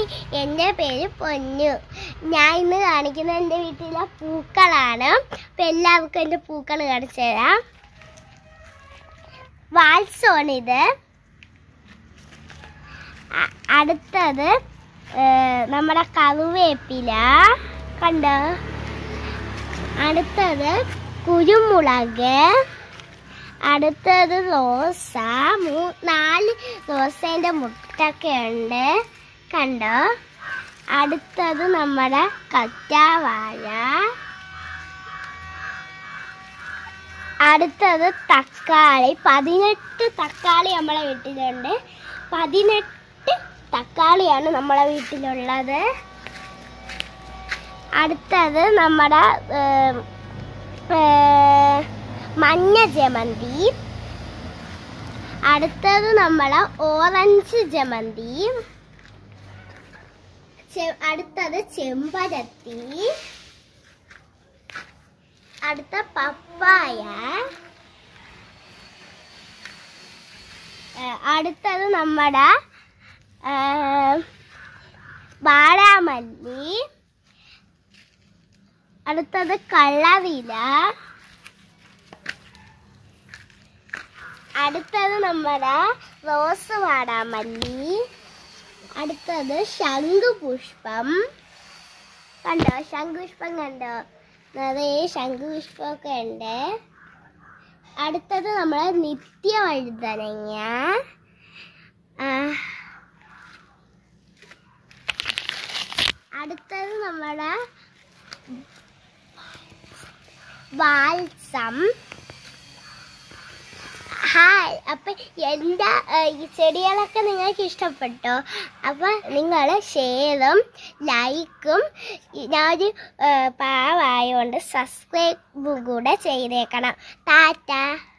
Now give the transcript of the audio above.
hi എൻ്റെ പേര് പൊന്നു ഞാൻ ഇന്ന് കാണിക്കുന്ന എൻ്റെ വീട്ടിലെ പൂക്കളാണ് അപ്പം എല്ലാവർക്കും എൻ്റെ പൂക്കൾ കാണിച്ചു തരാം വാത്സോണിത് അ- അടുത്തത് ഏ, നമ്മുടെ കറുവേപ്പില കണ്ടോ അടുത്തത് കുരുമുളക് അടുത്തത് റോസ മൂ നാല് റോസേൻ്റെ മുട്ടൊക്കെ ഉണ്ട് കണ്ടോ അടുത്തത് നമ്മുടെ കറ്റാവാഴ അടുത്തത് തക്കാളി പതിനെട്ട് തക്കാളി നമ്മളെ വീട്ടിലുണ്ട് പതിനെട്ട് തക്കാളിയാണ് നമ്മളെ വീട്ടിലുള്ളത് അടുത്തത് നമ്മുടെ ഏം, ഏ, മഞ്ഞ ജമന്തി അടുത്തത് നമ്മളെ ഓറഞ്ച് ജമന്തി ചെ- അടുത്തത് ചെമ്പരത്തി അടുത്ത പപ്പായ ഏ, അടുത്തത് നമ്മുടെ ഏ, വാടാമല്ലി അടുത്തത് കള്ളവില അടുത്തത് നമ്മുടെ റോസ് വാടാമല്ലി അടുത്തത് ശംഖുപുഷ്പം കണ്ടോ ശംഖുപുഷ്പം കണ്ടോ നിറയെ ശംഖുപുഷ്പമൊക്കെ ഉണ്ട് അടുത്തത് നമ്മളെ നിത്യവഴുതനങ്ങ ആ, അടുത്തത് നമ്മുടെ വാത്സം ഹായ് അപ്പം എൻ്റെ ഈ ചെടികളൊക്കെ നിങ്ങൾക്ക് ഇഷ്ടപ്പെട്ടോ അപ്പം നിങ്ങൾ ഷെയറും ലൈക്കും ഞാനൊരു പാവായതുകൊണ്ട് സബ്സ്ക്രൈബും കൂടെ ചെയ്തേക്കണം ടാറ്റ